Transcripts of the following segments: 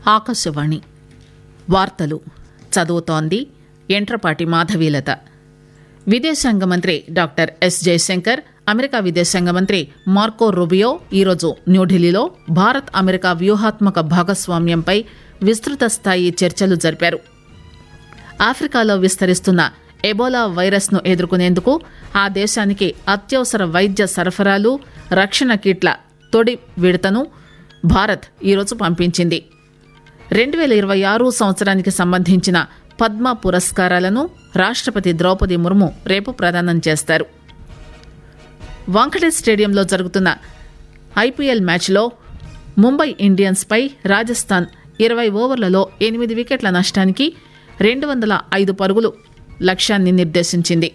ఆకాశవాణి వార్తలు చదువుతోంది ఎంట్రపాటి మాధవీలత విదేశాంగ మంత్రి డాక్టర్ ఎస్ జయశంకర్ అమెరికా విదేశాంగ మంత్రి మార్కో రూబియో ఈరోజు న్యూఢిల్లీలో భారత్ అమెరికా వ్యూహాత్మక భాగస్వామ్యంపై విస్తృత స్థాయి చర్చలు జరిపారు ఆఫ్రికాలో విస్తరిస్తున్న ఎబోలా వైరస్ ను ఎదుర్కొనేందుకు ఆ దేశానికి అత్యవసర వైద్య సరఫరాలు రక్షణ కిట్ల తొడి విడతను భారత్ ఈరోజు పంపించింది రెండు వేల ఇరవై ఆరు సంవత్సరానికి సంబంధించిన పద్మ పురస్కారాలను రాష్ట్రపతి ద్రౌపది ముర్ము రేపు ప్రదానం చేస్తారు వాంఖడే స్టేడియంలో జరుగుతున్న ఐపీఎల్ మ్యాచ్లో ముంబై ఇండియన్స్ పై రాజస్థాన్ ఇరవై ఓవర్లలో ఎనిమిది వికెట్ల నష్టానికి రెండు వందల ఐదు పరుగులు లక్ష్యాన్ని నిర్దేశించింది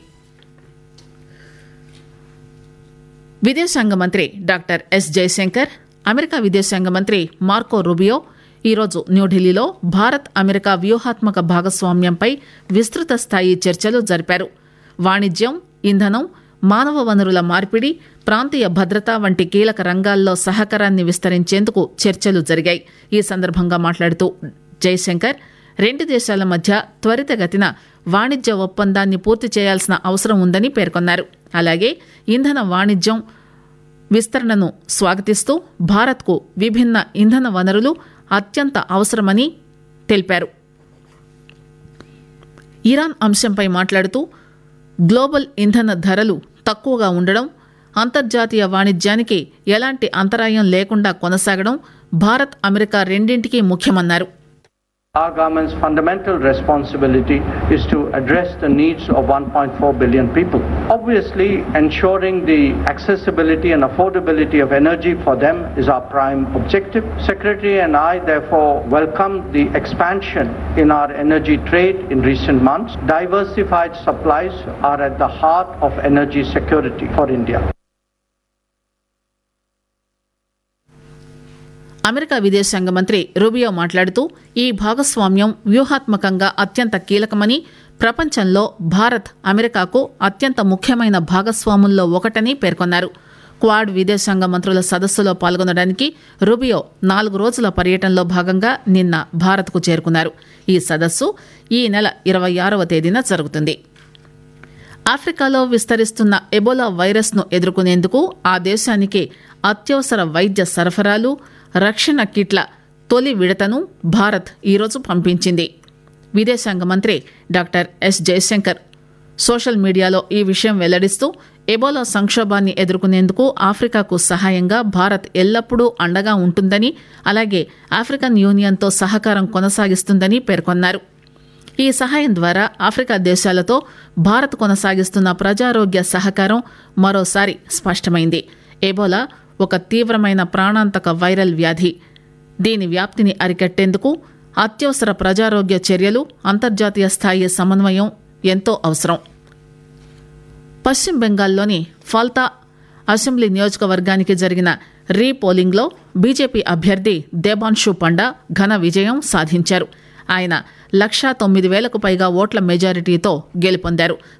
విదేశాంగ మంత్రి డాక్టర్ ఎస్ జయశంకర్ అమెరికా విదేశాంగ మంత్రి మార్కో రుబియో ఈరోజు న్యూఢిల్లీలో భారత్ అమెరికా వ్యూహాత్మక భాగస్వామ్యంపై విస్తృత స్థాయి చర్చలు జరిపారు వాణిజ్యం ఇంధనం మానవ వనరుల మార్పిడి ప్రాంతీయ భద్రత వంటి కీలక రంగాల్లో సహకారాన్ని విస్తరించేందుకు చర్చలు జరిగాయి ఈ సందర్భంగా మాట్లాడుతూ జయశంకర్ రెండు దేశాల మధ్య త్వరితగతిన వాణిజ్య ఒప్పందాన్ని పూర్తి చేయాల్సిన అవసరం ఉందని పేర్కొన్నారు అలాగే ఇంధన వాణిజ్యం విస్తరణను స్వాగతిస్తూ భారత్కు విభిన్న ఇంధన వనరులు అత్యంత అవసరమని తెలిపారు ఇరాన్ అంశంపై మాట్లాడుతూ గ్లోబల్ ఇంధన ధరలు తక్కువగా ఉండడం అంతర్జాతీయ వాణిజ్యానికి ఎలాంటి అంతరాయం లేకుండా కొనసాగడం భారత్ అమెరికా రెండింటికి ముఖ్యమన్నారు Our government's fundamental responsibility is to address the needs of 1.4 billion people. Obviously, ensuring the accessibility and affordability of energy for them is our prime objective. Secretary and I therefore welcome the expansion in our energy trade in recent months. Diversified supplies are at the heart of energy security for India. America విదేశాంగ మంత్రి Rubio మాట్లాడుతూ ఈ భాగస్వామ్యం వ్యూహాత్మకంగా అత్యంత కీలకమని ప్రపంచంలో భారత్ అమెరికాకు అత్యంత ముఖ్యమైన భాగస్వాముల్లో ఒకటని పేర్కొన్నారు క్వాడ్ విదేశాంగ మంత్రుల సదస్సులో పాల్గొనడానికి రూబియో నాలుగు రోజుల పర్యటనలో భాగంగా నిన్న భారత్కు చేరుకున్నారు ఈ సదస్సు ఈ నెల ఇరవై ఆరవ తేదీన జరుగుతుంది ఆఫ్రికాలో విస్తరిస్తున్న ఎబోలా వైరస్ ను ఎదుర్కొనేందుకు ఆ దేశానికి అత్యవసర వైద్య సరఫరాలు రక్షణ కిట్ల తొలి విడతను భారత్ ఈరోజు పంపించింది విదేశాంగ మంత్రి డాక్టర్ ఎస్ జయశంకర్ సోషల్ మీడియాలో ఈ విషయం వెల్లడిస్తూ ఎబోలా సంక్షోభాన్ని ఎదుర్కొనేందుకు ఆఫ్రికాకు సహాయంగా భారత్ ఎల్లప్పుడూ అండగా ఉంటుందని అలాగే ఆఫ్రికన్ యూనియన్తో సహకారం కొనసాగిస్తుందని పేర్కొన్నారు ఈ సహాయం ద్వారా ఆఫ్రికా దేశాలతో భారత్ కొనసాగిస్తున్న ప్రజారోగ్య సహకారం మరోసారి స్పష్టమైంది ఎబోలా ఒక తీవ్రమైన ప్రాణాంతక వైరల్ వ్యాధి దీని వ్యాప్తిని అరికట్టేందుకు అత్యవసర ప్రజారోగ్య చర్యలు అంతర్జాతీయ స్థాయి సమన్వయం ఎంతో అవసరం పశ్చిమ బెంగాల్లోని ఫాల్తా అసెంబ్లీ నియోజకవర్గానికి జరిగిన రీ పోలింగ్లో బీజేపీ అభ్యర్థి దేబాన్షు పండా ఘన విజయం సాధించారు ఆయన లక్షా తొమ్మిది వేలకు పైగా ఓట్ల మెజారిటీతో గెలుపొందారు